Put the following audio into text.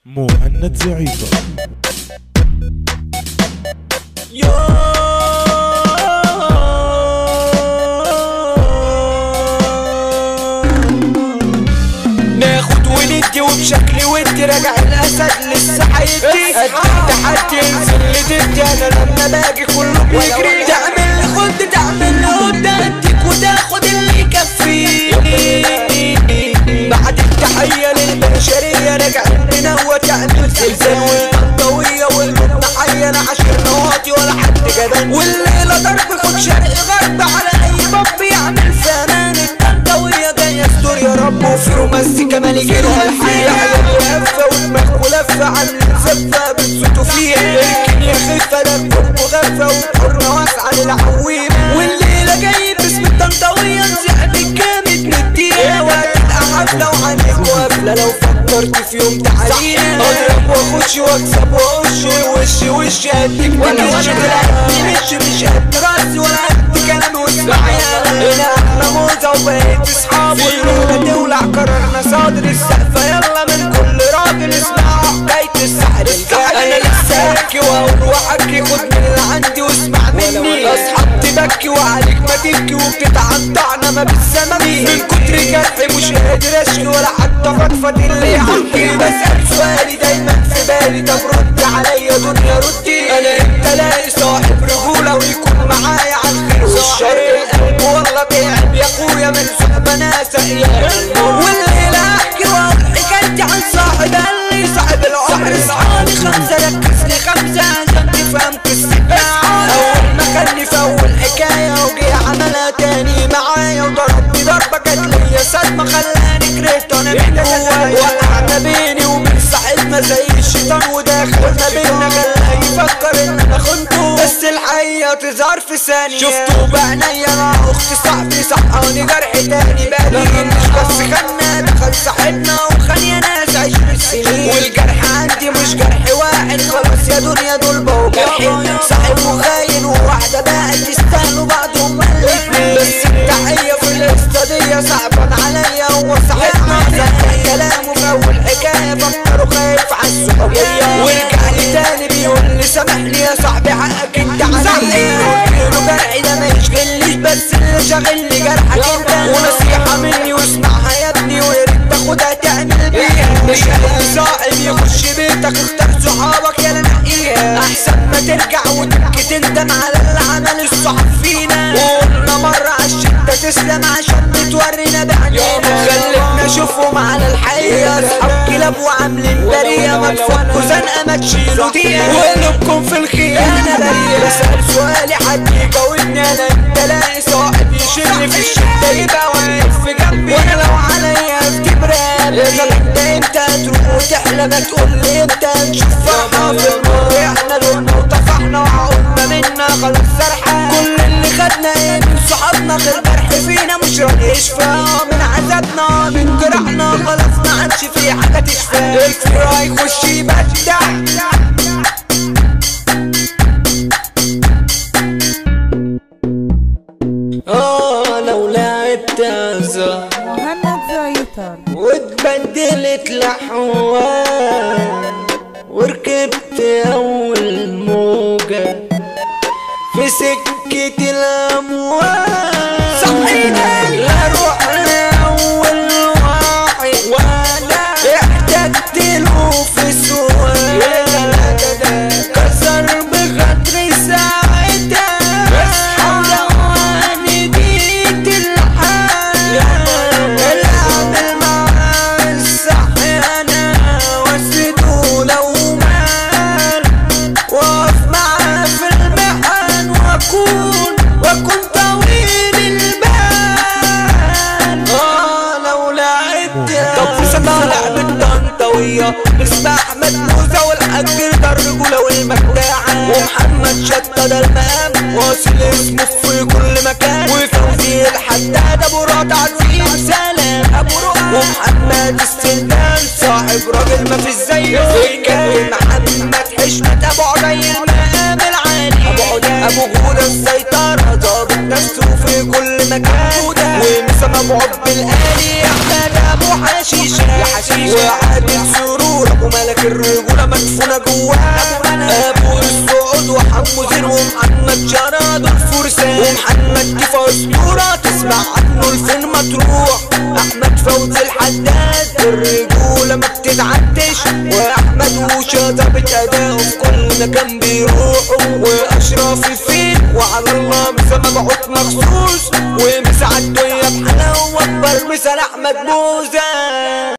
مهند زعيطة ناخد وندي وبشكل ودي راجع الاسد لسه هيدي قد حد ينزل لددي انا لما باجي كله بيجري تعمل لي خد تعمل لي خد اديك وتاخد اللي يكفيني بعد التحية للبشرية راجع منوة تعمل زلزال والقوية والمدن حية انا عشان نواطي ولا حد جبان والليلة ضرب خد شرق غرب على اي باب يعمل فنان التنطوية جاية استور يا رب وفي رومانسيكا مالك الحياة عيال لفة ودماغ ولفة عامل زفة بتصوتوا فيها اركن يا خفة لفة وغفة وحرة واسعة للعويم والليلة جاي باسم التنطوية نزيح بالجامد نديها وهتبقى حفلة وعنيك وقفلة لو فكرت في يوم تعالينا اضرب واخش واكسب واخش وش وش هديك ولا مش مش قد راسي ولا قد كلامي واسمعيا هنا احنا موزة وبقيت اصحاب والليلة تولع قررنا صادر السقفة يلا من كل راجل اسمع حكاية السحر الكحل انا لسه احكي واقول واحكي خد من اللي عندي واسمع مني اصحاب تبكي وعليك ما تبكي وبتتعطعنا ما بتسممي من كتر جرحي مش قادر اشكي ولا حتى فضفض اللي يحكي بسأل سؤالي دايما في بالي طب رد عليا دنيا ردي انا امتى الاقي صاحب رجولة ويكون معايا على الخير والشر القلب والله تعب يا اخويا من صحبة ناس والليلة احكي واقول حكايتي عن صاحب قال لي صاحب العمر اصحابي خمسة ركز لي خمسة عشان تفهم قصتنا اول ما كان لي في اول حكاية وجي عملها تاني معايا وضربني ضربة جات ليا صدمة خلاني كرهت وانا من جوايا وقعنا بيني وبين صاحبنا زي الشيطان وداخل ما بينا خلاه يفكر ان انا خنته بس الحقيقة تظهر في ثانية شفته بعينيا مع اختي صاحبي صحاني جرح تاني بالي مش بس خنا دخل صاحبنا وخان يا ناس عشر سنين والجرح عندي مش جرح واحد خلاص يا دنيا دول بقوا جرحين صاحب وخاين وواحدة بقت يستاهلوا بعض هما الاتنين بس التحية في الاستادية صعبان عليا هو صاحبنا زهق كلامه في اول حكاية فكروا خايف على الصحوبية ورجع لي تاني بيقول لي سامحني يا صاحبي حقك انت عليا قلت له جرحي ده ما يشغلنيش بس اللي شاغلني جرحك انت ونصيحة مني واسمعها يا ابني ويا ريت تاخدها تعمل بيها مش اي صاحب يخش بيتك اختار صحابك يا نقيها احسن ما ترجع وتبكي تندم على اللي عمل الصحاب فينا وقلنا مرة عالشدة تسلم عشان بتورينا بعينينا خلتنا اشوفهم على الحقيقة اصحاب كلاب وعاملين برية ما تفكوا زنقة ما تشيلوا دقيقة وقلوبكم في الخيانة برية بسأل سؤالي حد يجاوبني انا انت لاقي صاحب يشيلني في الشدة يبقى واقف في جنبي وانا لو عليا افتي براب طب انت امتى هتروح وتحلم تقول لي امتى نشوف فرحة في المر احنا لقنا وطفحنا وعقولنا منا خلاص سرحة كل اللي خدنا ايه من صحابنا غير جرح فينا مش راضي يشفى من عذابنا من جرحنا خلاص ما عادش في حاجة تشفى الكفر هيخش يبدع اه لو لعبت ازرق مهند زعيطر واتبدلت لحوان وركبت اول موجة في سكة الاموال صحينا لا روح لاول واحد ولا احتجت له في سؤال كسر بخاطري ساعتها حولواني جيت الحال العمل معاه الصح انا واسده لو مال واقف معاه في المحن واكون واكون طويل البال اه لو لعبت طب طالع بالطنطاوية اسمع احمد موزة والحاج رضا الرجولة والمجدعة ومحمد شطة ده المقام واصل اسمه في كل مكان وفوزي الحداد ابو راد عظيم سلام ابو راد ومحمد السلطان صاحب راجل ما في زيه زي محمد حشمت ابو عدي المقام العالي ابو عدي ابو غودة السيطرة ظابط نفسه في كل مكان ومسام ابو عب الالي احمد ابو حشيشة يا حشيشة وعادل سرور ابو ملك الرجولة مدفونة جواه ابو السعود وحمو زين ومحمد جراد الفرسان ومحمد كيف اسطورة تسمع عنه الفين مطروح احمد فوزي الحداد الرجولة ما بتتعدش واحمد وشاطر بتأداؤه في كل مكان بيروحوا واشرف الفين وعلى الله مسا مبعوث مخصوص ومسا عالدنيا بحلاوة واكبر مثال احمد موزة